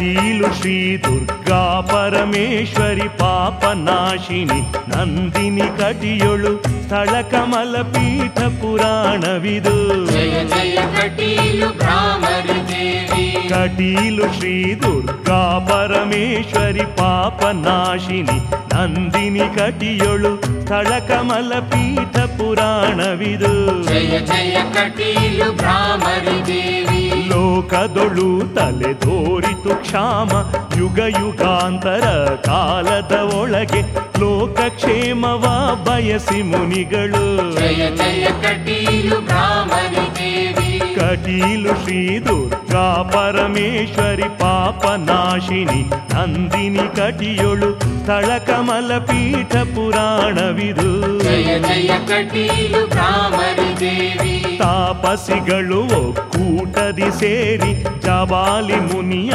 ಕಟೀಲು ಶ್ರೀ ದುರ್ಗಾ ಪರಮೇಶ್ವರಿ ಪಾಪನಾಶಿನಿ ನಂದಿನಿ ಕಟಿಯೊಳು ಸ್ಥಳ ಕಮಲ ಪೀಠ ಪುರಾಣವಿದು ಜಯ ಜಯ ಕಟೀಲು ಭ್ರಾಮರಿ ದೇವಿ ಕಟೀಲು ಶ್ರೀ ದುರ್ಗಾ ಪರಮೇಶ್ವರಿ ಪಾಪನಾಶಿನಿ ನಂದಿನಿ ಕಟಿಯೊಳು ಸ್ಥಳ ಕಮಲ ಪೀಠ ಪುರಾಣವಿದು ಜಯ ಜಯ ಕಟೀಲು ಭ್ರಾಮರಿ ದೇವಿ ಲೋಕದೊಳು ತಲೆ ತೋರಿತು ಕ್ಷಾಮ ಯುಗ ಯುಗಾಂತರ ಕಾಲದ ಒಳಗೆ ಲೋಕಕ್ಷೇಮವ ಬಯಸಿ ಮುನಿಗಳು ಜಯ ಜಯ ಕಟೀಲು ಭ್ರಾಮರಿ ದೇವಿ ಕಟೀಲು ಶ್ರೀ ದುರ್ಗಾ ಪರಮೇಶ್ವರಿ ಪಾಪನಾಶಿನಿ ನಂದಿನಿ ಕಟಿಯೊಳು ಸ್ಥಳ ಕಮಲ ಪೀಠ ಪುರಾಣವಿದು ಜಯ ಜಯ ಕಟೀಲು ಭ್ರಾಮರಿ ದೇವಿ ತಾಪಸಿಗಳು ಒಕ್ಕೂಟದಿ ಸೇರಿ ಜವಾಲಿ ಮುನಿಯ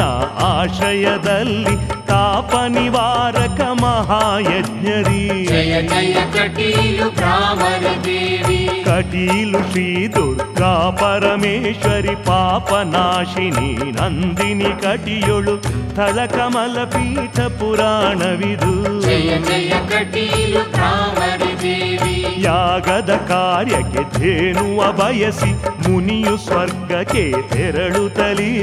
ಆಶ್ರಯದಲ್ಲಿ ತಾಪ ನಿವಾರಕ ಮಹಾಯಜ್ಞರಿ ಜಯ ಜಯ ಕಟೀಲು ಭ್ರಾಮರಿ ದೇವಿ ಕಟೀಲು ಶ್ರೀ ದುರ್ಗಾ ಪರಮೇಶ್ವರಿ ಪಾಪನಾಶಿನಿ ನಂದಿನಿ ಕಟಿಯೊಳು ಸ್ಥಳ ಕಮಲ ಪೀಠ ಪುರಾಣವಿದು ಜಯ ಜಯ ಕಟೀಲು ಭ್ರಾಮರಿ ದೇವಿ ಯಾಗದ ಕಾರ್ಯಕ್ಕೆ ಧೇನುವ ಬಯಸಿ ಮುನಿಯು ಸ್ವರ್ಗಕ್ಕೆ ತೆರಳುತ್ತಲಿ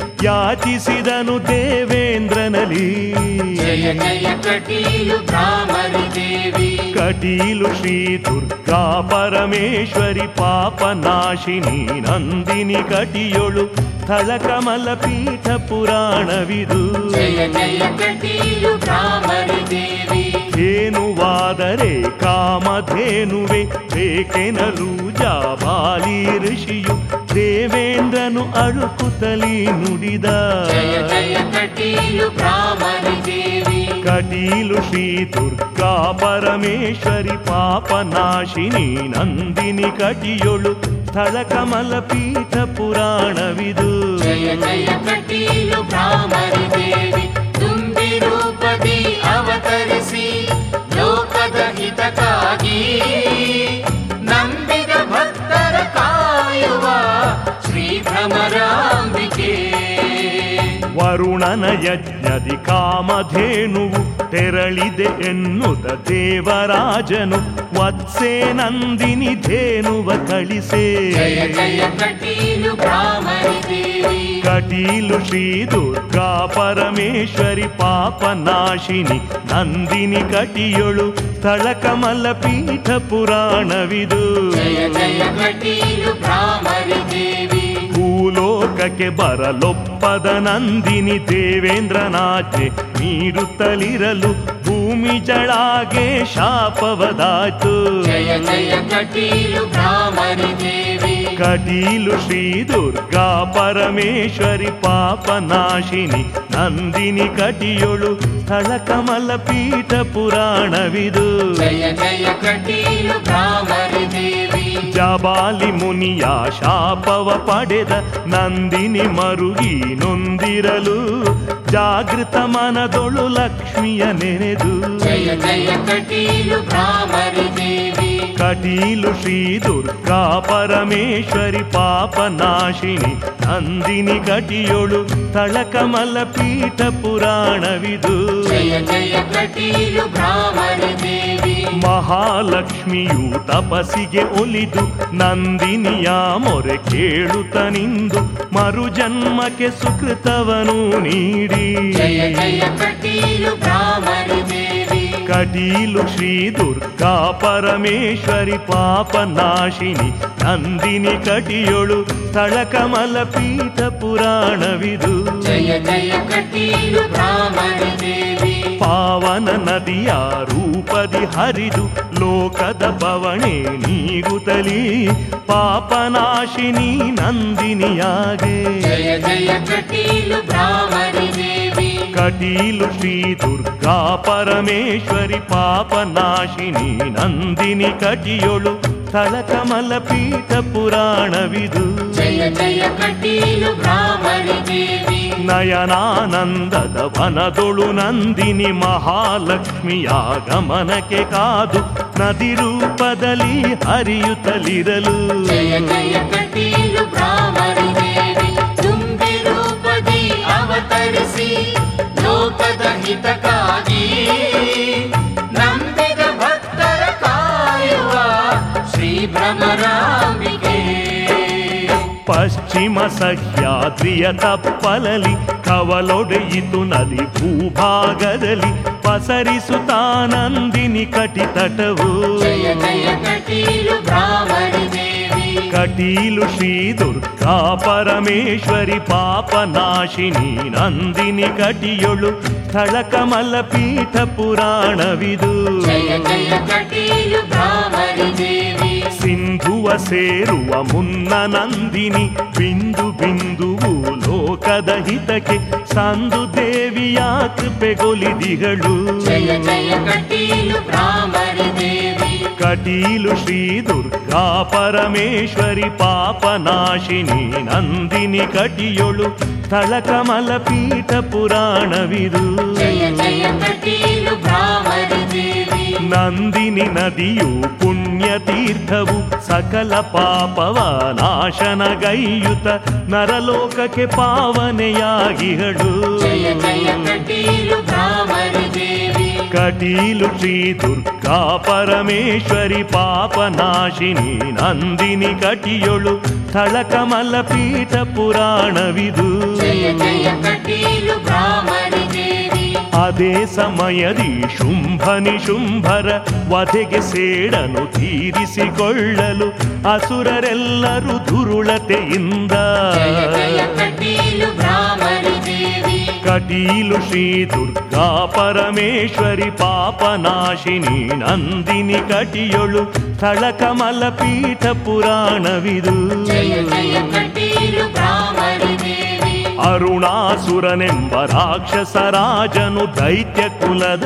ಯಾಚಿಸಿದನು ದೇವೇಂದ್ರನಲಿ ಜಯ ಜಯ ಕಟೀಲು ಭ್ರಾಮರಿ ದೇವಿ ಕಟೀಲು ಶ್ರೀ ದುರ್ಗಾ ಪರಮೇಶ್ವರಿ ಪಾಪನಾಶಿನಿ ನಂದಿನಿ ಕಟಿಯೊಳು ಸ್ಥಳ ಕಮಲ ಪೀಠ ಪುರಾಣವಿದು ಜಯ ಜಯ ಕಟೀಲು ಭ್ರಾಮರಿ ದೇವಿ ಧೇನುವಾದರೆ ಕಾಮಧೇನುವೆ ಬೇಕೆನಲು ಜಾಬಾಲಿ ಋಷಿಯು ದೇವೇಂದ್ರನು ಅಳುಕುತ್ತಲಿ ನುಡಿದ ಜಯ ಜಯ ಕಟೀಲು ಭ್ರಾಮರಿ ದೇವಿ ಕಟೀಲು ಶ್ರೀ ದುರ್ಗಾ ಪರಮೇಶ್ವರಿ ಪಾಪನಾಶಿನಿ ನಂದಿನಿ ಕಟಿಯೊಳು ಸ್ಥಳ ಕಮಲ ಪೀಠ ಪುರಾಣವಿದು ಜಯ ಜಯ ಕಟೀಲು ಭ್ರಾಮರಿ ದೇವಿ ತುಂಬಿ ರೂಪದಿ ಅವತರಿಸಿ ಲೋಕದ ಹಿತಕ್ಕಾಗಿ ನಂಬಿದ ಭಕ್ತರ ಕಾಯುವ ಶ್ರೀ ಭ್ರಮರಾಂಬಿಕೆ ವರುಣನ ಯಜ್ಞದಿ ಕಾಮಧೇನುವು ತೆರಳಿದೆ ಎನ್ನುತ್ತ ದೇವರಾಜನು ವತ್ಸೆ ನಂದಿನಿ ಧೇನುವ ಕಳಿಸೆ ಜಯ ಜಯ ಕಟೀಲು ಭ್ರಾಮರಿ ದೇವಿ ಕಟೀಲು ಶ್ರೀ ದುರ್ಗಾ ಪರಮೇಶ್ವರಿ ಪಾಪನಾಶಿನಿ ನಂದಿನಿ ಕಟಿಯೊಳು ಸ್ಥಳ ಕಮಲ ಪೀಠ ಪುರಾಣವಿದು ಜಯ ಜಯ ಕಟೀಲು ಭ್ರಾಮರಿ ದೇವಿ ಭೂಲೋಕಕ್ಕೆ ಬರಲೊಪ್ಪದ ನಂದಿನಿ ದೇವೇಂದ್ರನಾಜ್ಞೆ ನೀಡುತ್ತಲಿರಲು ಭೂಮಿ ಜಳಾಗೆ ಶಾಪವದಾಯ್ತು ಜಯ ಜಯ ಕಟೀಲು ಭ್ರಾಮರಿ ದೇವಿ ಕಟೀಲು ಶ್ರೀ ದುರ್ಗಾ ಪರಮೇಶ್ವರಿ ಪಾಪನಾಶಿನಿ ನಂದಿನಿ ಕಟಿಯೊಳು ಸ್ಥಳ ಕಮಲ ಪೀಠ ಪುರಾಣವಿದು ಜಯ ಜಯ ಕಟೀಲು ಭ್ರಾಮರಿ ದೇವಿ ಜಬಾಲಿ ಮುನಿಯ ಶಾಪವ ಪಡೆದ ನಂದಿನಿ ಮರುಗಿ ನೊಂದಿರಲು ಜಾಗೃತ ಮನದೊಳು ಲಕ್ಷ್ಮಿಯ ನೆನೆದು ಜಯ ಜಯ ಕಟೀಲು ಭ್ರಾಮರಿ ದೇವಿ ಕಟೀಲು ಶ್ರೀ ದುರ್ಗಾ ಪರಮೇಶ್ವರಿ ಪಾಪನಾಶಿನಿ ನಂದಿನಿ ಕಟಿಯೊಳು ಸ್ಥಳ ಕಮಲ ಪೀಠ ಪುರಾಣವಿದು ಜಯ ಜಯ ಕಟೀಲು ಭ್ರಾಮರಿ ದೇವಿ ಮಹಾಲಕ್ಷ್ಮಿಯು ತಪಸ್ಸಿಗೆ ಒಲಿದು ನಂದಿನಿಯ ಮೊರೆ ಕೇಳುತ್ತ ನಿಂದು ಮರುಜನ್ಮಕ್ಕೆ ಸುಕೃತವನು ನೀಡಿ ಜಯ ಜಯ ಕಟೀಲು ಭ್ರಾಮರಿ ದೇವಿ ಕಟೀಲು ಶ್ರೀ ದುರ್ಗಾ ಪರಮೇಶ್ವರಿ ಪಾಪನಾಶಿನಿ ನಂದಿನಿ ಕಟಿಯೊಳು ಸ್ಥಳ ಕಮಲ ಪೀಠ ಪುರಾಣವಿದು ಜಯ ಜಯ ಕಟೀಲು ಭ್ರಾಮರಿ ದೇವಿ ಪಾವನ ನದಿಯ ರೂಪದಿ ಹರಿದು ಲೋಕದ ಬವಣೆ ನೀಗುತ್ತಲಿ ಪಾಪನಾಶಿನಿ ನಂದಿನಿಯಾಗೆ ಜಯ ಜಯ ಕಟೀಲು ಭ್ರಾಮರಿ ದೇವಿ ಕಟೀಲು ಶ್ರೀ ದುರ್ಗಾ ಪರಮೇಶ್ವರಿ ಪಾಪನಾಶಿನಿ ನಂದಿನಿ ಕಟಿಯೊಳು ಸ್ಥಳ ಕಮಲ ಪೀಠ ಪುರಾಣವಿದು ಜಯ ಜಯ ಕಟೀಲು ಭ್ರಾಮರಿ ದೇವಿ ನಯನಾನಂದದ ವನದೊಳು ನಂದಿನಿ ಮಹಾಲಕ್ಷ್ಮಿಯ ಗಮನಕ್ಕೆ ಕಾದು ನದಿ ರೂಪದಲ್ಲಿ ಹರಿಯುತ್ತಲಿರಲು ಜಯ ಜಯ ಕಟೀಲು ಭ್ರಾಮರಿ ದೇವಿ ತುಂಬಿ ರೂಪದಿ ಅವತ ಅವತರಿಸಿ ಲೋಕದ ಹಿತಕ್ಕಾಗಿ ನಂಬಿದ ಭಕ್ತರ ಕಾಯುವ ಶ್ರೀ ಭ್ರಮರಾಂಬಿಕೆ ಪಶ್ಚಿಮ ಸಹ್ಯಾದ್ರಿಯ ತಪ್ಪಲಲಿ ಕವಲೊಡೆಯಿತು ನದಿ ಭೂಭಾಗದಲ್ಲಿ ಪಸರಿಸುತ್ತಾನಂದಿನಿ ಕಟಿತಟವು ಜಯ ಜಯ ಕಟೀಲು ಭ್ರಾಮರಿ ದೇವಿ ಕಟೀಲು ಶ್ರೀ ದುರ್ಗಾ ಪರಮೇಶ್ವರಿ ಪಾಪನಾಶಿನಿ ನಂದಿನಿ ಕಟಿಯೊಳು ಸ್ಥಳ ಕಮಲ ಪೀಠ ಪುರಾಣವಿದು ಜಯ ಜಯ ಕಟೀಲು ಭ್ರಾಮರಿ ದೇವಿ ಸಿಂಧುವ ಸೇರುವ ಮುನ್ನ ನಂದಿನಿ ಬಿಂದು ಬಿಂದುವು ಲೋಕದ ಹಿತಕ್ಕೆ ಸಂದು ದೇವಿಯ ಕೃಪೆಗೊಲಿದಿಗಳು ಜಯ ಜಯ ಕಟೀಲು ಭ್ರಾಮರಿ ದೇವಿ ಕಟೀಲು ಶ್ರೀ ದುರ್ಗಾ ಪರಮೇಶ್ವರಿ ಪಾಪನಾಶಿನಿ ನಂದಿನಿ ಕಟಿಯೊಳು ಸ್ಥಳ ಕಮಲ ಪೀಠ ಪುರಾಣವಿದು ಜಯ ಜಯ ಕಟೀಲು ಭ್ರಾಮರಿ ದೇವಿ ನಂದಿನಿ ನದಿಯು ಪುಣ್ಯ ತೀರ್ಥವು ಸಕಲ ಪಾಪವ ನಾಶನಗೈಯುತ ನರಲೋಕಕ್ಕೆ ಪಾವನೆಯಾಗಿಹಳು ಜಯ ಜಯ ಕಟೀಲು ಭ್ರಾಮರಿ ದೇವಿ ಕಟೀಲು ಶ್ರೀ ದುರ್ಗಾ ಪರಮೇಶ್ವರಿ ಪಾಪನಾಶಿನಿ ನಂದಿನಿ ಕಟಿಯೊಳು ಸ್ಥಳ ಕಮಲ ಪೀಠ ಪುರಾಣವಿದು ಜಯ ಜಯ ಕಟೀಲು ಭ್ರಾಮರಿ ದೇವಿ ಅದೇ ಸಮಯದಿ ಶುಂಭನಿ ಶುಂಭರ ವಧೆಗೆ ಸೇಡನು ತೀರಿಸಿಕೊಳ್ಳಲು ಅಸುರರೆಲ್ಲರೂ ದುರುಳತೆಯಿಂದ ಜಯ ಜಯ ಕಟೀಲು ಭ್ರಾಮರಿ ದೇವಿ ಕಟೀಲು ಶ್ರೀ ದುರ್ಗಾ ಪರಮೇಶ್ವರಿ ಪಾಪನಾಶಿನಿ ನಂದಿನಿ ಕಟಿಯೊಳು ಸ್ಥಳ ಕಮಲ ಪೀಠ ಪುರಾಣವಿದು ಜಯ ಜಯ ಕಟೀಲು ಭ್ರಾಮರಿ ದೇವಿ ಅರುಣಾಸುರನೆಂಬ ರಾಕ್ಷಸ ರಾಜನು ದೈತ್ಯ ಕುಲದ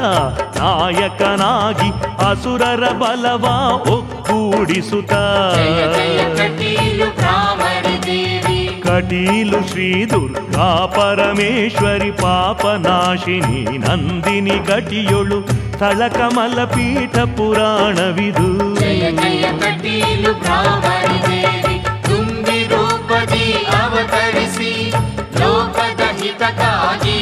ನಾಯಕನಾಗಿ ಅಸುರರ ಬಲವ ಒಕ್ಕೂಡಿಸುತ್ತ ಜಯ ಜಯ ಕಟೀಲು ಭ್ರಾಮರಿ ದೇವಿ ಕಟೀಲು ಶ್ರೀ ದುರ್ಗಾ ಪರಮೇಶ್ವರಿ ಪಾಪನಾಶಿನಿ ನಂದಿನಿ ಕಟಿಯೊಳು ಸ್ಥಳ ಕಮಲ ಪೀಠ ಪುರಾಣವಿದು ಜಯ ಜಯ ಕಟೀಲು ಭ್ರಾಮರಿ ದೇವಿ ತುಂಬಿ ರೂಪದಿ ಅವತರಿಸಿ ಲೋಕದ ಹಿತಕ್ಕಾಗಿ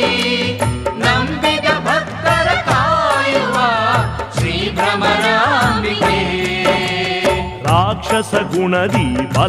ನಂಬಿದ ಭಕ್ತರ ಕಾಯುವ ಶ್ರೀ ಭ್ರಮರಾಂಬಿಕೆ ರಾಕ್ಷಸ ಗುಣದಿ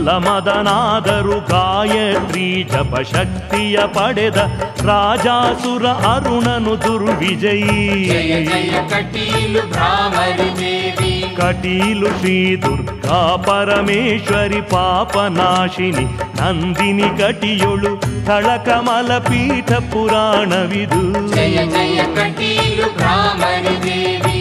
ಬಲಮದನಾದರು ಗಾಯತ್ರಿ ಜಪ ಶಕ್ತಿಯ ಪಡೆದ ರಾಜಾಸುರ ಅರುಣನು ದುರ್ವಿಜಯಿ ಜಯ ಜಯ ಕಟೀಲು ಭ್ರಾಮರಿ ದೇವಿ ಕಟೀಲು ಶ್ರೀ ದುರ್ಗಾ ಪರಮೇಶ್ವರಿ ಪಾಪನಾಶಿನಿ ನಂದಿನಿ ಕಟಿಯೊಳು ಸ್ಥಳ ಕಮಲ ಪೀಠ ಪುರಾಣವಿದು ಜಯ ಜಯ ಕಟೀಲು ಭ್ರಾಮರಿ ದೇವಿ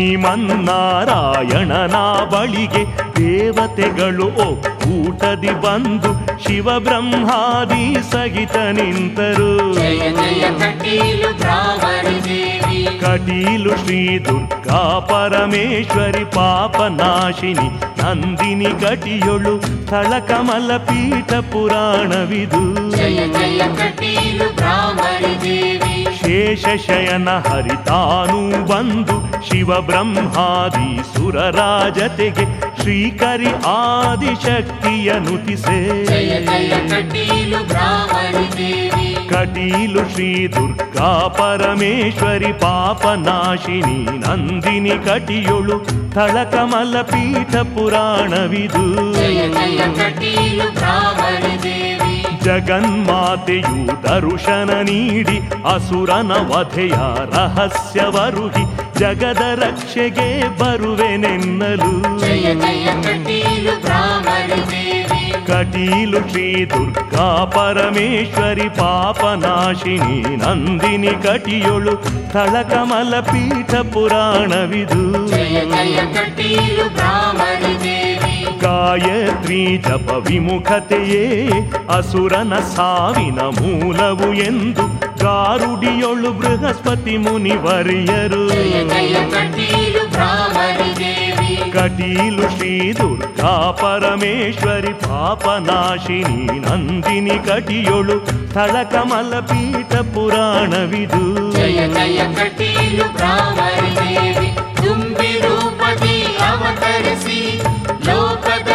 ಶ್ರೀಮನ್ನಾರಾಯಣನ ಬಳಿಗೆ ದೇವತೆಗಳು ಒಕ್ಕೂಟದಿ ಬಂದು ಶಿವ ಬ್ರಹ್ಮಾದಿ ಸಹಿತ ನಿಂತರು ಜಯ ಜಯ ಕಟೀಲು ಭ್ರಾಮರಿ ದೇವಿ ಕಟೀಲು ಶ್ರೀ ದುರ್ಗಾ ಪರಮೇಶ್ವರಿ ಪಾಪನಾಶಿನಿ ನಂದಿನಿ ಕಟಿಯೊಳು ಸ್ಥಳ ಕಮಲ ಪೀಠ ಪುರಾಣವಿದು ಜಯ ಜಯ ಕಟೀಲು ಭ್ರಾಮರಿ ದೇವಿ ಶೇಷ ಶಯನ ಹರಿತಾನು ಬಂದು ಶಿವ ಬ್ರಹ್ಮಾದಿ ಸುರರಾಜತೆಗೆ ಶ್ರೀಕರಿ ಆದಿಶಕ್ತಿಯ ನುತಿಸೆ ಜಯ ಜಯ ಕಟೀಲು ಭ್ರಾಮರಿ ದೇವಿ ಕಟೀಲು ಶ್ರೀ ದುರ್ಗಾ ಪರಮೇಶ್ವರಿ ಪಾಪನಾಶಿನಿ ನಂದಿನಿ ಕಟಿಯೊಳು ಸ್ಥಳ ಕಮಲ ಪೀಠ ಪುರಾಣವಿದು ಜಯ ಜಯ ಕಟೀಲು ಭ್ರಾಮರಿ ದೇವಿ ಜಗನ್ಮಾತೆಯು ದರುಶನ ನೀಡಿ ಅಸುರನ ವಧೆಯ ರಹಸ್ಯವರುಹಿ ಜಗದ ರಕ್ಷೆಗೆ ಬರುವೆನೆನ್ನಲು ಜಯ ಜಯ ಕಟೀಲು ಭ್ರಾಮರಿ ದೇವಿ ಕಟೀಲು ಶ್ರೀ ದುರ್ಗಾ ಪರಮೇಶ್ವರಿ ಪಾಪನಾಶಿನಿ ನಂದಿನಿ ಕಟಿಯೊಳು ಸ್ಥಳ ಕಮಲ ಪೀಠ ಪುರಾಣವಿದು ಜಯ ಜಯ ಕಟೀಲು ಭ್ರಾಮರಿ ದೇವಿ ಗಾಯತ್ರಿ ಜಪ ವಿಮುಖತೆಯೇ ಅಸುರನ ಸಾವಿನ ಮೂಲವು ಎಂದು ಗಾರುಡಿಯೊಳು ಬೃಹಸ್ಪತಿ ಮುನಿವರಿಯರು ಜಯ ಜಯ ಕಟೀಲು ಭ್ರಾಮರಿ ದೇವಿ ಕಟೀಲು ಶ್ರೀ ದುರ್ಗಾ ಪರಮೇಶ್ವರಿ ಪಾಪನಾಶಿನಿ ನಂದಿನಿ ಕಟಿಯೊಳು ಸ್ಥಳ ಕಮಲ ಪೀಠ ಪುರಾಣವಿದು ಜಯ ಜಯ ಕಟೀಲು ಭ್ರಾಮರಿ ದೇವಿ ತುಂಬಿ ರೂಪದಿ ಅವತರಿಸಿ ಲೋಕದ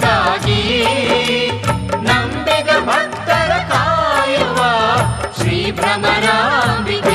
ಹಿತಕ್ಕಾಗಿ ನಂಬಿದ ಭಕ್ತರ ಕಾಯುವ ಶ್ರೀ ಭ್ರಮರಾಂಬಿಕೆ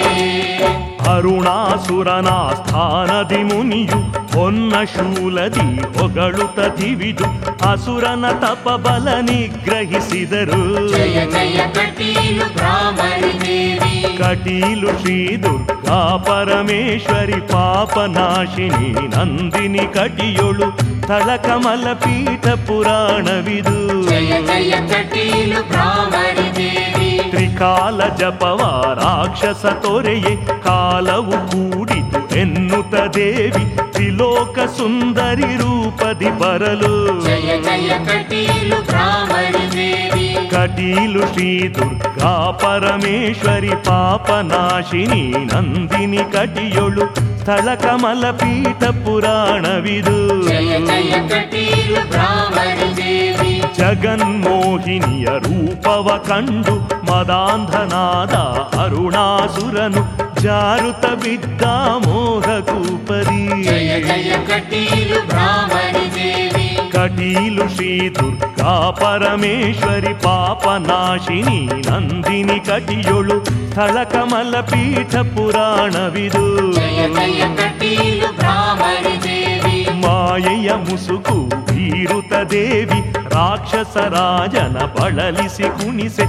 ಅರುಣಾಸುರನ ಸ್ಥಾನದಿ ಮುನಿಯು ಹೊನ್ನ ಶೂಲದಿ ಹೊಗಳುತ ತಿವಿದು ಅಸುರನ ತಪಬಲ ನಿಗ್ರಹಿಸಿದರು ಜಯ ಜಯ ಕಟೀಲು ಭ್ರಾಮರಿ ದೇವಿ ಕಟೀಲು ಶ್ರೀ ದುರ್ಗಾ ಪರಮೇಶ್ವರಿ ಪಾಪನಾಶಿನಿ ನಂದಿನಿ ಕಟಿಯೊಳು ತಳಕಮಲ ಪೀಠ ಪುರಾಣವಿದು ಜಯ ಜಯ ಕಟೀಲು ಭ್ರಾಮರಿ ದೇವಿ ತ್ರಿಕಾಲ ಜಪವ ರಾಕ್ಷಸ ತೊರೆಯೇ ಕಾಲವು ಕೂಡಿತು ಎನ್ನುತ್ತ ದೇವಿ ತ್ರಿಲೋಕ ಸುಂದರಿ ರೂಪದಿ ಬರಲು ಜಯ ಜಯ ಕಟೀಲು ಭ್ರಾಮರಿ ದೇವಿ ಕಟೀಲು ಶ್ರೀ ದುರ್ಗಾ ಪರಮೇಶ್ವರಿ ಪಾಪನಾಶಿನಿ ನಂದಿನಿ ಕಟಿಯೊಳು ಸ್ಥಳ ಕಮಲ ಪೀಠ ಪುರಾಣವಿದು ಜಯ ಜಯ ಕಟೀಲು ಭ್ರಾಮರಿ ದೇವಿ ಜಗನ್ಮೋಹಿನಿಯ ರೂಪವ ಕಂಡು ಮದಾಂಧನಾದ ಅರುಣಾಸುರನು ಜಾರುತ ಬಿದ್ದ ಮೋಹ ಕೂಪದಿ ಜಯ ಜಯ ಕಟೀಲು ಭ್ರಾಮರಿ ದೇವಿ ಕಟೀಲು ಶ್ರೀ ದುರ್ಗಾ ಪರಮೇಶ್ವರಿ ಪಾಪನಾಶಿನಿ ನಂದಿನಿ ಕಟಿಯೊಳು ಸ್ಥಳ ಕಮಲ ಪೀಠ ಪುರಾಣವಿದು ಜಯ ಜಯ ಕಟೀಲು ಭ್ರಾಮರಿ ದೇವಿ ಮಾಯೆಯ ಮುಸುಕು ಬೀರುತ ದೇವಿ ರಾಕ್ಷಸ ರಾಜನ ಬಳಲಿಸಿ ಕುಣಿಸೆ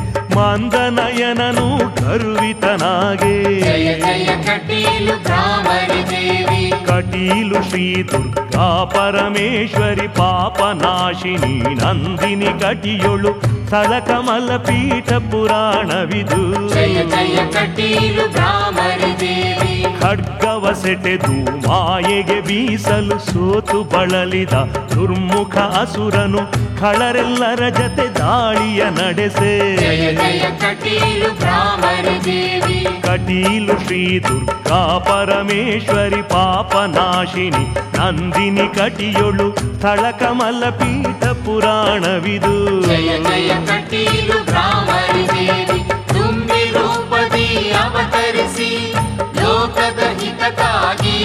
ಮಂದನಯನನು ಗರ್ವಿತನಾಗೆ ಜಯ ಜಯ ಕಟೀಲು ಭ್ರಾಮರಿ ದೇವಿ ಕಟೀಲು ಶ್ರೀ ದುರ್ಗಾ ಪರಮೇಶ್ವರಿ ಪಾಪನಾಶಿನಿ ನಂದಿನಿ ಕಟಿಯೊಳು ಸ್ಥಳ ಕಮಲ ಪೀಠ ಪುರಾಣವಿದು ಜಯ ಜಯ ಕಟೀಲು ಭ್ರಾಮರಿ ದೇವಿ ಖಡ್ಗವ ಸೆಟೆದು ಮಾಯೆಗೆ ಬೀಸಲು ಸೋತು ಬಳಲಿದ ದುರ್ಮುಖ ಅಸುರನು ಖಳರೆಲ್ಲರ ಜತೆ ದಾಳಿಯ ನಡೆಸೆ ಜಯ ಜಯ ಕಟೀಲು ಭ್ರಾಮರಿ ದೇವಿ ಕಟೀಲು ಶ್ರೀ ದುರ್ಗಾ ಪರಮೇಶ್ವರಿ ಪಾಪನಾಶಿನಿ ನಂದಿನಿ ಕಟಿಯೊಳು ಸ್ಥಳ ಕಮಲ ಪೀಠ ಪುರಾಣವಿದು ಜಯ ಜಯ ಕಟೀಲು ಭ್ರಾಮರಿ ದೇವಿ ತುಂಬಿ ರೂಪದಿ ಅವತರಿಸಿ ಲೋಕದ ಹಿತಕ್ಕಾಗಿ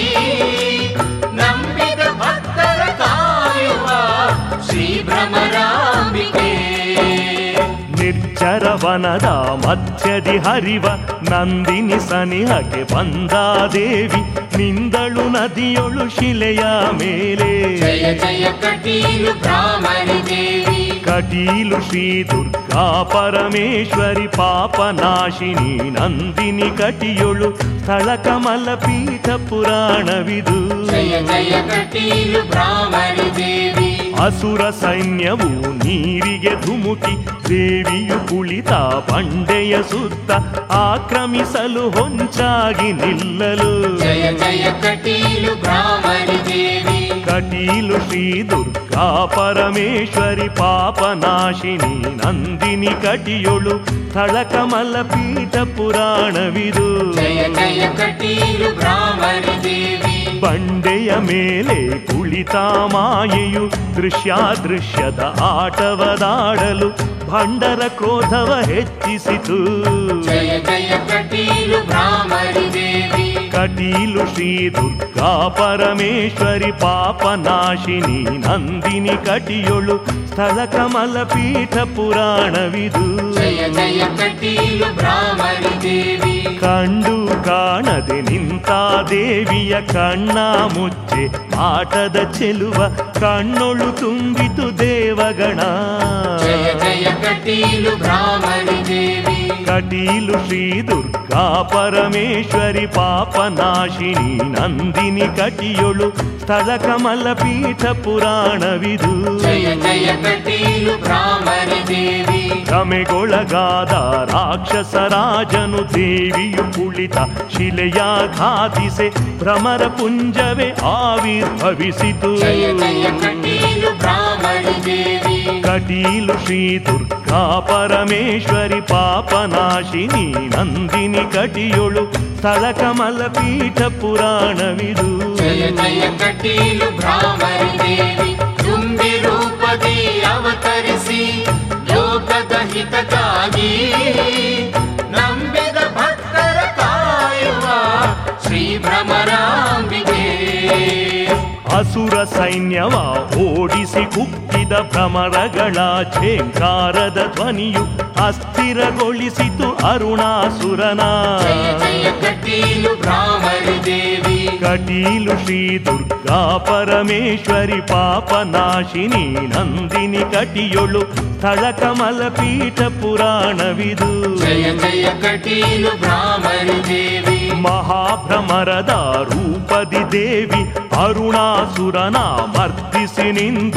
ನಂಬಿದ ಭಕ್ತರ ಕಾಯುವ ಶ್ರೀ ಭ್ರಮರಾಂಬಿಕೆ ನಿರ್ಜರವನದ ಮಧ್ಯದಿ ಹರಿವ ನಂದಿನಿ ಸನಿಹಕ್ಕೆ ಬಂದ ದೇವಿ ನಿಂದಳು ನದಿಯೊಳು ಶಿಲೆಯ ಮೇಲೆ ಜಯ ಜಯ ಕಟೀಲು ಭ್ರಾಮರಿ ದೇವಿ ಕಟೀಲು ಶ್ರೀ ದುರ್ಗಾ ಪರಮೇಶ್ವರಿ ಪಾಪನಾಶಿನಿ ನಂದಿನಿ ಕಟಿಯೊಳು ಸ್ಥಳ ಕಮಲ ಪೀಠ ಪುರಾಣವಿದು ಜಯ ಜಯ ಕಟೀಲು ಭ್ರಾಮರಿ ದೇವಿ ಅಸುರ ಸೈನ್ಯವು ನೀರಿಗೆ ಧುಮುಕಿ ದೇವಿಯು ಕುಳಿತ ಬಂಡೆಯ ಸುತ್ತ ಆಕ್ರಮಿಸಲು ಹೊಂಚಾಗಿ ನಿಲ್ಲಲು ಜಯ ಜಯ ಕಟೀಲು ಭ್ರಾಮರಿ ದೇವಿ ಕಟೀಲು ಶ್ರೀ ದುರ್ಗಾ ಪರಮೇಶ್ವರಿ ಪಾಪನಾಶಿನಿ ನಂದಿನಿ ಕಟಿಯೊಳು ಸ್ಥಳ ಕಮಲ ಪೀಠ ಪುರಾಣವಿದು ಜಯ ಜಯ ಕಟೀಲು ಭ್ರಾಮರಿ ದೇವಿ ಬಂಡೆಯ ಮೇಲೆ ಕುಳಿತ ಮಾಯೆಯು ದೃಶ್ಯಾದೃಶ್ಯದ ಆಟವದಾಡಲು ಭಂಡರ ಕ್ರೋಧವ ಹೆಚ್ಚಿಸಿತು ಜಯ ಜಯ ಕಟೀಲು ಭ್ರಾಮರಿ ದೇವಿ ಕಟೀಲು ಶ್ರೀ ದುರ್ಗಾ ಪರಮೇಶ್ವರಿ ಪಾಪನಾಶಿನಿ ನಂದಿನಿ ಕಟಿಯೊಳು ಸ್ಥಳ ಕಮಲ ಪೀಠ ಪುರಾಣವಿದು ಜಯ ಜಯ ಕಟೀಲು ಭ್ರಾಮರಿ ದೇವಿ ಕಂಡು ಕಾಣದೆ ನಿಂತ ದೇವಿಯ ಕಣ್ಣ ಮುಚ್ಚೆ ಆಟದ ಚೆಲುವ ಕಣ್ಣೊಳು ತುಂಬಿತು ದೇವಗಣ ಜಯ ಜಯ ಕಟೀಲು ಭ್ರಾಮರಿ ದೇವಿ ಕಟೀಲು ಶ್ರೀ ದುರ್ಗಾ ಪರಮೇಶ್ವರಿ ಪಾಪನಾಶಿನಿ ನಂದಿನಿ ಕಟಿಯೊಳು ಸ್ಥಳ ಕಮಲ ಪೀಠ ಪುರಾಣವಿದು ಜಯ ಜಯ ಕಟೀಲು ಭ್ರಾಮರಿ ದೇವಿ ಭ್ರಮೆಗೊಳಗಾದ ರಾಕ್ಷಸ ರಾಜನು ದೇವಿಯು ಕುಳಿತ ಶಿಲೆಯ ಘಾತಿಸೆ ಭ್ರಮರ ಪುಂಜವೇ ಆವಿರ್ಭವಿಸಿತು ಜಯ ಜಯ ಕಟೀಲು ಭ್ರಾಮರಿ ದೇವಿ ಕಟೀಲು ಶ್ರೀ ದುರ್ಗಾ ಪರಮೇಶ್ವರಿ ಪಾಪನಾಶಿನಿ ನಂದಿನಿ ಕಟಿಯೊಳು ಸ್ಥಳ ಕಮಲ ಪೀಠ ಪುರಾಣವಿದು ಜಯ ಜಯ ಕಟೀಲು ಭ್ರಾಮರಿ ದೇವಿ ತುಂಬಿ ರೂಪದಿ ಅವತರಿಸಿ ಲೋಕದ ಹಿತಕ್ಕಾಗಿ ನಂಬಿದ ಭಕ್ತರ ಕಾಯುವ ಶ್ರೀ ಭ್ರಮರಾಂಬಿಕೆ ಅಸುರ ಸೈನ್ಯವ ಓಡಿಸಿ ಕುಕ್ಕಿದ ಭ್ರಮರಗಳ ಛೇಂಕಾರದ ಧ್ವನಿಯು ಅಸ್ಥಿರಗೊಳಿಸಿತು ಅರುಣಾಸುರನ ಜಯ ಜಯ ಕಟೀಲು ಭ್ರಾಮರಿ ದೇವಿ ಕಟೀಲು ಶ್ರೀ ದುರ್ಗಾ ಪರಮೇಶ್ವರಿ ಪಾಪನಾಶಿನಿ ನಂದಿನಿ ಕಟಿಯೊಳು ಸ್ಥಳ ಕಮಲ ಪೀಠ ಪುರಾಣವಿದು ಜಯ ಜಯ ಕಟೀಲು ಭ್ರಾಮರಿ ದೇವಿ ಮಹಾಭ್ರಮರದ ರೂಪದಿ ದೇವಿ ಅರುಣಾಸುರನ ಮರ್ದಿಸಿ ನಿಂದು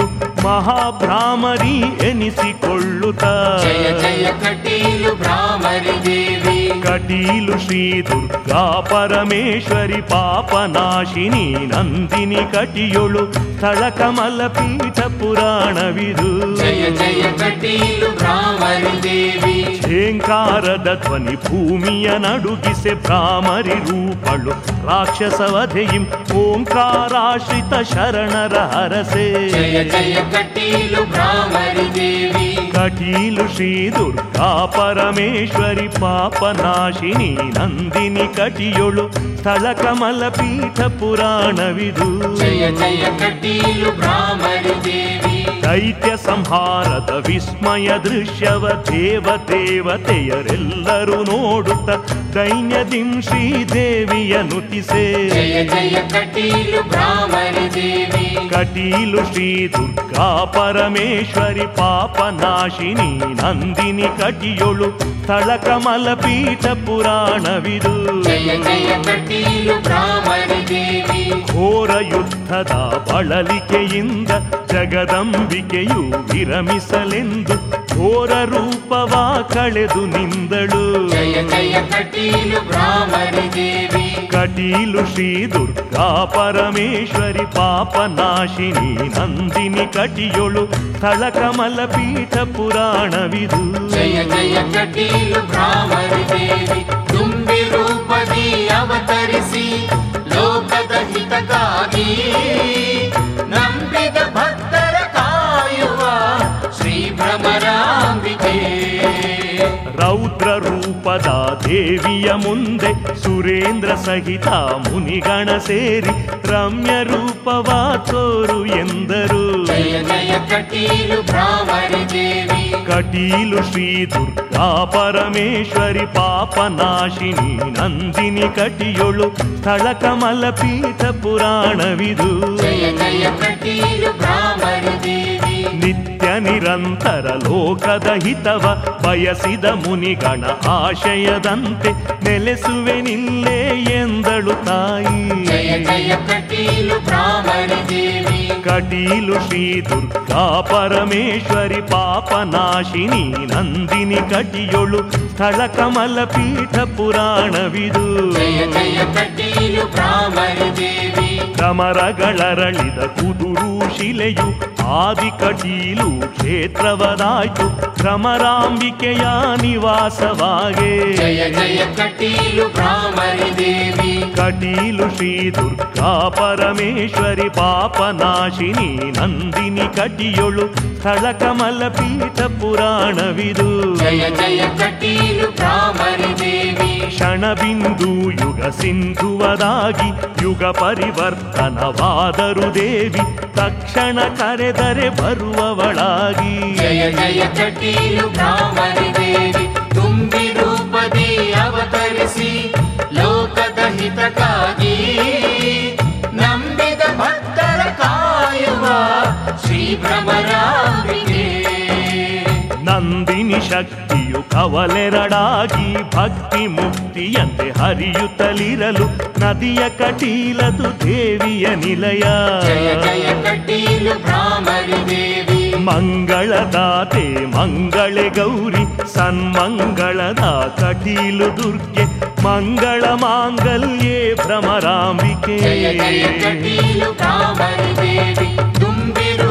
ಮಹಾಭ್ರಾಮರಿ ಎನಿಸಿಕೊಳ್ಳುತ್ತ ಜಯ ಜಯ ಕಟೀಲು ಭ್ರಾಮರಿ ದೇವಿ ಕಟೀಲು ಶ್ರೀ ದುರ್ಗಾ ಪರಮೇಶ್ವರಿ ಪಾಪನಾಶಿನಿ ನಂದಿನಿ ಕಟಿಯೊಳು ಸ್ಥಳ ಕಮಲ ಪೀಠ ಪುರಾಣವಿದು ಜಯ ಜಯ ಕಟೀಲು ಭ್ರಾಮರಿ ದೇವಿ ಝೇಂಕಾರದ ಧ್ವನಿ ಭೂಮಿಯ ನಡುಗಿಸೆ ಭ್ರಾಮರಿ ರೂಪಳು ರಾಕ್ಷಸವಧೆಯಿಂ ಓಂಕಾರಾಶ್ರಿತ ಶರಣರ ಹರಸೆ ಜಯ ಜಯ ಕಟೀಲು ಭ್ರಾಮರಿ ದೇವಿ ಕಟೀಲು ಶ್ರೀ ದುರ್ಗಾ ಪರಮೇಶ್ವರಿ ಪಾಪನಾಶಿನಿ ನಂದಿನಿ ಕಟಿಯೊಳು ಸ್ಥಳ ಕಮಲ ಪೀಠ ಪುರಾಣವಿದು ಜಯ ಜಯ ಕಟೀಲು ಭ್ರಾಮರಿ ದೇವಿ ದೈತ್ಯ ಸಂಹಾರದ ವಿಸ್ಮಯ ದೃಶ್ಯವ ದೇವ ದೇವತೆಯರೆಲ್ಲರೂ ನೋಡುತ್ತ ದೈನ್ಯದಿಂ ಶ್ರೀದೇವಿಯ ನುತಿಸೆ ಜಯ ಜಯ ಕಟೀಲು ಭ್ರಾಮರಿ ದೇವಿ ಕಟೀಲು ಶ್ರೀ ದುರ್ಗಾ ಪರಮೇಶ್ವರಿ ಪಾಪನಾಶಿನಿ ನಂದಿನಿ ಕಟಿಯೊಳು ಸ್ಥಳ ಕಮಲ ಪೀಠ ಪುರಾಣವಿದು ಜಯ ಜಯ ಕಟೀಲು ಭ್ರಾಮರಿ ದೇವಿ ಘೋರ ಯುದ್ಧದ ಬಳಲಿಕೆಯಿಂದ ಜಗದಂಬಿಕೆಯು ವಿರಮಿಸಲೆಂದು ಘೋರ ರೂಪವ ಕಳೆದು ನಿಂದಳು ಜಯ ಜಯ ಕಟೀಲು ಭ್ರಾಮರಿ ದೇವಿ ಕಟೀಲು ಶ್ರೀ ದುರ್ಗಾ ಪರಮೇಶ್ವರಿ ಪಾಪನಾಶಿನಿ ನಂದಿನಿ ಕಟಿಯೊಳು ಸ್ಥಳ ಕಮಲ ಪೀಠ ಪುರಾಣವಿದು ಜಯ ಜಯ ಕಟೀಲು ಭ್ರಾಮರಿ ದೇವಿ ತುಂಬಿ ರೂಪದಿ ಅವತರಿಸಿ ಲೋಕದ ಹಿತಕ್ಕಾಗಿ ನಂಬಿದ ಭಕ್ತರ ಕಾಯುವ ಶ್ರೀ ಭ್ರಮರಾಂಬಿಕೆ ರೌದ್ರ ರೂಪದ ದೇವಿಯ ಮುಂದೆ ಸುರೇಂದ್ರ ಸಹಿತ ಮುನಿಗಣ ಸೇರಿ ರಮ್ಯ ರೂಪವ ತೋರು ಎಂದರು ಜಯ ಜಯ ಕಟೀಲು ಭ್ರಾಮರಿ ದೇವಿ ಕಟೀಲು ಶ್ರೀ ದುರ್ಗಾ ಪರಮೇಶ್ವರಿ ಪಾಪನಾಶಿನಿ ನಂದಿನಿ ಕಟಿಯೊಳು ಸ್ಥಳ ಕಮಲ ಪೀಠ ಪುರಾಣವಿದು ಜಯ ಜಯ ಕಟೀಲು ಭ್ರಾಮರಿ ದೇವಿ ನಿತ್ಯ ನಿರಂತರ ಲೋಕದ ಹಿತವ ಬಯಸಿದ ಮುನಿಗಣ ಆಶಯದಂತೆ ನೆಲೆಸುವೆನಿಲ್ಲೇ ಎಂದಳು ತಾಯಿ ಜಯ ಜಯ ಕಟೀಲು ಭ್ರಾಮರಿ ದೇವಿ ಕಟೀಲು ಶ್ರೀ ದುರ್ಗಾ ಪರಮೇಶ್ವರಿ ಪಾಪನಾಶಿನಿ ನಂದಿನಿ ಕಟಿಯೊಳು ಸ್ಥಳ ಕಮಲ ಪೀಠ ಪುರಾಣವಿದು ಜಯ ಜಯ ಕಟೀಲು ಭ್ರಾಮರಿ ದೇವಿ ಭ್ರಮರಗಳರಳಿದ ಕುದುರು ಶಿಲೆಯು ಆದಿ ಕಟೀಲು ಕ್ಷೇತ್ರವದಾಯ್ತು ಭ್ರಮರಾಂಬಿಕೆಯ ನಿವಾಸವಾಗೆ ಜಯ ಜಯ ಕಟೀಲು ಭ್ರಾಮರಿ ದೇವಿ ಕಟೀಲು ಶ್ರೀ ದುರ್ಗಾ ಪರಮೇಶ್ವರಿ ಪಾಪನಾಶಿನಿ ನಂದಿನಿ ಕಟಿಯೊಳು ಸ್ಥಳ ಕಮಲ ಪೀಠ ಪುರಾಣವಿದು ಜಯ ಜಯ ಕಟೀಲು ಭ್ರಾಮರಿ ದೇವಿ ಕ್ಷಣಬಿಂದು ಯುಗ ಸಿಂಧುವದಾಗಿ ಯುಗ ಪರಿವರ್ತನವಾದರು ದೇವಿ ತಕ್ಷಣ ಕರೆದರೆ ಬರುವವಳಾಗಿ ಜಯ ಜಯ ಕಟೀಲು ಭ್ರಾಮರಿ ದೇವಿ ತುಂಬಿ ರೂಪದಿ ಅವತರಿಸಿ ಲೋಕದ ಹಿತಕ್ಕಾಗಿ ನಂಬಿದ ಭಕ್ತರ ಕಾಯುವ ಶ್ರೀ ಭ್ರಮರಾಂಬಿಕೆ ನಂದಿನಿ ಶಕ್ತಿಯು ಕವಲೆರಡಾಗಿ ಭಕ್ತಿ ಮುಕ್ತಿಯಂತೆ ಹರಿಯುತ್ತಲಿರಲು ನದಿಯ ಕಟೀಲದು ದೇವಿಯ ನಿಲಯ ಜಯ ಜಯ ಕಟೀಲು ಭ್ರಾಮರಿ ದೇವಿ ಮಂಗಳದಾತೆ ಮಂಗಳೆ ಗೌರಿ ಸನ್ಮಂಗಳದ ಕಟೀಲು ದುರ್ಗೆ ಮಂಗಳ ಮಾಂಗಲ್ಯೇ ಭ್ರಮರಾಂಬಿಕೆ ಜಯ ಜಯ ಕಟೀಲು ಭ್ರಾಮರಿ ದೇವಿ ತುಂಬಿರು